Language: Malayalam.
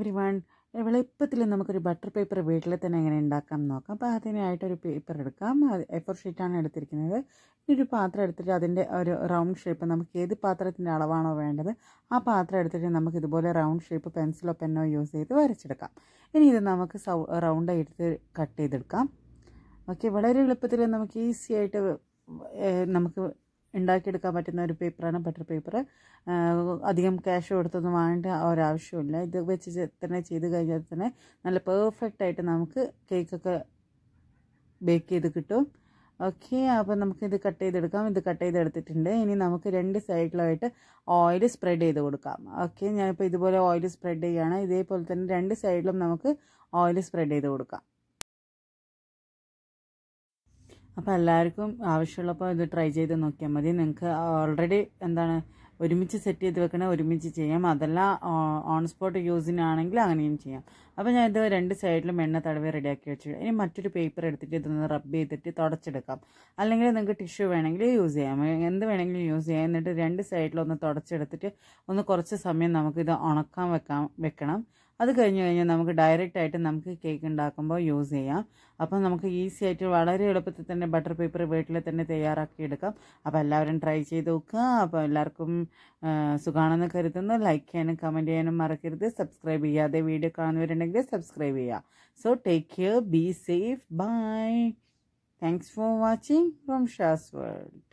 എവരി വൺ എളുപ്പത്തിൽ നമുക്കൊരു ബട്ടർ പേപ്പർ വീട്ടിൽ തന്നെ എങ്ങനെ ഉണ്ടാക്കാം എന്ന് നോക്കാം അപ്പോൾ അതിനായിട്ടൊരു പേപ്പർ എടുക്കാം എ ഫോർ ഷീറ്റാണ് എടുത്തിരിക്കുന്നത് ഇനി ഒരു പാത്രം എടുത്തിട്ട് അതിൻ്റെ ഒരു റൗണ്ട് ഷേപ്പ് നമുക്ക് ഏത് പാത്രത്തിൻ്റെ അളവാണോ വേണ്ടത് ആ പാത്രം എടുത്തിട്ട് നമുക്ക് ഇതുപോലെ റൗണ്ട് ഷേപ്പ് പെൻസിലോ പെന്നോ യൂസ് ചെയ്ത് വരച്ചെടുക്കാം ഇനി ഇത് നമുക്ക് സൗ റൗണ്ട് എടുത്ത് കട്ട് ചെയ്തെടുക്കാം ഓക്കെ വളരെ എളുപ്പത്തിൽ നമുക്ക് ഈസി ആയിട്ട് ഏഹ്, നമുക്ക് ഉണ്ടാക്കിയെടുക്കാൻ പറ്റുന്ന ഒരു പേപ്പറാണ് ബട്ടർ പേപ്പർ അധികം ക്യാഷ് കൊടുത്തൊന്നും വാങ്ങേണ്ട ഒരാവശ്യമില്ല ഇത് വെച്ച് ചെ- തന്നെ ചെയ്ത് കഴിഞ്ഞാൽ തന്നെ നല്ല പെർഫെക്റ്റ് ആയിട്ട് നമുക്ക് കേക്കൊക്കെ ബേക്ക് ചെയ്ത് കിട്ടും ഓക്കെ അപ്പോൾ നമുക്കിത് കട്ട് ചെയ്തെടുക്കാം ഇത് കട്ട് ചെയ്തെടുത്തിട്ടുണ്ട് ഇനി നമുക്ക് രണ്ട് സൈഡിലായിട്ട് ഓയിൽ സ്പ്രെഡ് ചെയ്ത് കൊടുക്കാം ഓക്കെ ഞാനിപ്പോൾ ഇതുപോലെ ഓയിൽ സ്പ്രെഡ് ചെയ്യുകയാണ് ഇതേപോലെ തന്നെ രണ്ട് സൈഡിലും നമുക്ക് ഓയിൽ സ്പ്രെഡ് ചെയ്ത് കൊടുക്കാം അപ്പോൾ എല്ലാവർക്കും ആവശ്യമുള്ളപ്പോൾ ഇത് ട്രൈ ചെയ്ത് നോക്കിയാൽ മതി നിങ്ങൾക്ക് ഓൾറെഡി എന്താണ് ഒരുമിച്ച് സെറ്റ് ചെയ്ത് വെക്കണ ഒരുമിച്ച് ചെയ്യാം അതല്ല ഓൺ സ്പോട്ട് യൂസിനാണെങ്കിൽ അങ്ങനെയും ചെയ്യാം അപ്പോൾ ഞാൻ ഇത് രണ്ട് സൈഡിലും എണ്ണ തടവി റെഡിയാക്കി വെച്ചു ഇനി മറ്റൊരു പേപ്പർ എടുത്തിട്ട് ഇതൊന്ന് റബ്ബ് ചെയ്തിട്ട് തുടച്ചെടുക്കാം അല്ലെങ്കിൽ നിങ്ങൾക്ക് ടിഷ്യൂ വേണമെങ്കിൽ യൂസ് ചെയ്യാം എന്ത് വേണമെങ്കിലും യൂസ് ചെയ്യാം എന്നിട്ട് രണ്ട് സൈഡിലൊന്ന് തുടച്ചെടുത്തിട്ട് ഒന്ന് കുറച്ച് സമയം നമുക്കിത് ഉണക്കാൻ വെക്കാം വെക്കണം അത് കഴിഞ്ഞ് കഴിഞ്ഞാൽ നമുക്ക് ഡയറക്റ്റ് ആയിട്ട് നമുക്ക് കേക്ക് ഉണ്ടാക്കുമ്പോൾ യൂസ് ചെയ്യാം അപ്പോൾ നമുക്ക് ഈസി ആയിട്ട് വളരെ എളുപ്പത്തിൽ തന്നെ ബട്ടർ പേപ്പർ വീട്ടിൽ തന്നെ തയ്യാറാക്കി എടുക്കാം അപ്പോൾ എല്ലാവരും ട്രൈ ചെയ്ത് നോക്കുക അപ്പോൾ എല്ലാവർക്കും ആ, സുഖാണെന്ന് കരുതുന്നു ലൈക്ക് ചെയ്യാനും കമൻറ്റ് ചെയ്യാനും മറക്കരുത് സബ്സ്ക്രൈബ് ചെയ്യാതെ വീഡിയോ കാണുന്നവരുണ്ടെങ്കിൽ സബ്സ്ക്രൈബ് ചെയ്യുക so take care be safe bye thanks for watching from Shaz world